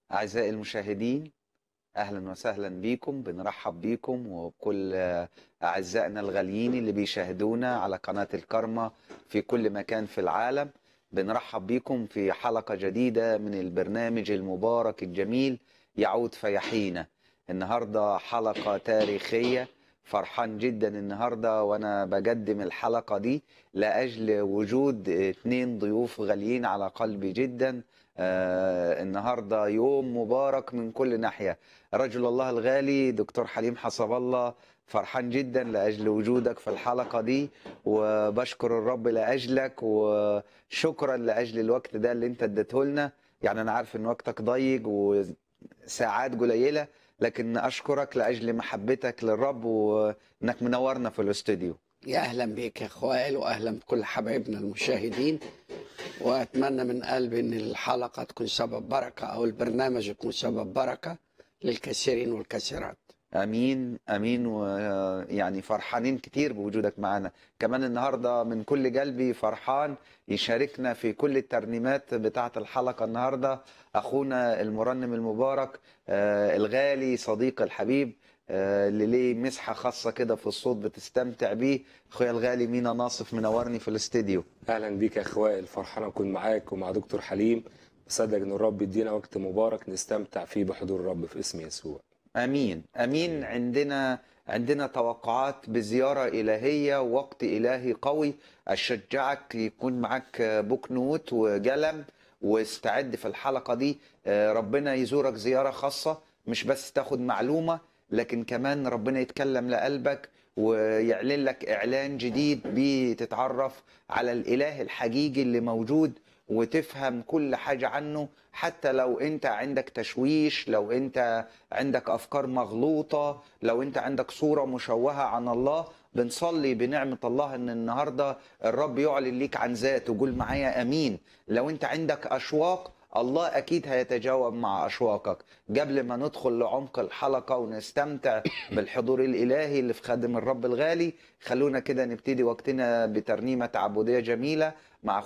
أعزائي المشاهدين أهلا وسهلا بكم بنرحب بكم وبكل أعزائنا الغاليين اللي بيشاهدونا على قناة الكرمة في كل مكان في العالم بنرحب بكم في حلقة جديدة من البرنامج المبارك الجميل يعود فيحيينا النهاردة حلقة تاريخية فرحان جدا النهاردة وأنا بقدم الحلقة دي لأجل وجود اتنين ضيوف غاليين على قلبي جدا آه النهارده يوم مبارك من كل ناحيه رجل الله الغالي دكتور حليم حسب الله فرحان جدا لاجل وجودك في الحلقه دي وبشكر الرب لاجلك وشكرا لاجل الوقت ده اللي انت اديته لنا يعني انا عارف ان وقتك ضيق وساعات قليله لكن اشكرك لاجل محبتك للرب وانك منورنا في الاستوديو يا اهلا بك يا خوائل واهلا بكل حبايبنا المشاهدين واتمنى من قلبي ان الحلقه تكون سبب بركه او البرنامج يكون سبب بركه للكثيرين والكثيرات امين امين ويعني فرحانين كتير بوجودك معنا كمان النهارده من كل قلبي فرحان يشاركنا في كل الترنيمات بتاعه الحلقه النهارده اخونا المرنم المبارك آه الغالي صديق الحبيب آه اللي ليه مسحه خاصه كده في الصوت بتستمتع بيه اخويا الغالي مينا ناصف منورني في الاستديو اهلا بيك يا اخوائي الفرحان اكون معاك ومع دكتور حليم بصدق ان الرب يدينا وقت مبارك نستمتع فيه بحضور الرب في اسم يسوع امين امين عندنا عندنا توقعات بزياره الهيه ووقت الهي قوي اشجعك يكون معاك بوك نوت وقلم واستعد في الحلقه دي ربنا يزورك زياره خاصه مش بس تاخد معلومه لكن كمان ربنا يتكلم لقلبك ويعلن لك اعلان جديد بيه تتعرف على الاله الحقيقي اللي موجود وتفهم كل حاجة عنه حتى لو انت عندك تشويش لو انت عندك افكار مغلوطة لو انت عندك صورة مشوهة عن الله بنصلي بنعمة الله ان النهاردة الرب يعلن ليك عن ذاته قول معايا امين لو انت عندك اشواق الله اكيد هيتجاوب مع اشواقك قبل ما ندخل لعمق الحلقه ونستمتع بالحضور الالهي اللي في خادم الرب الغالي خلونا كده نبتدي وقتنا بترنيمه تعبديه جميله مع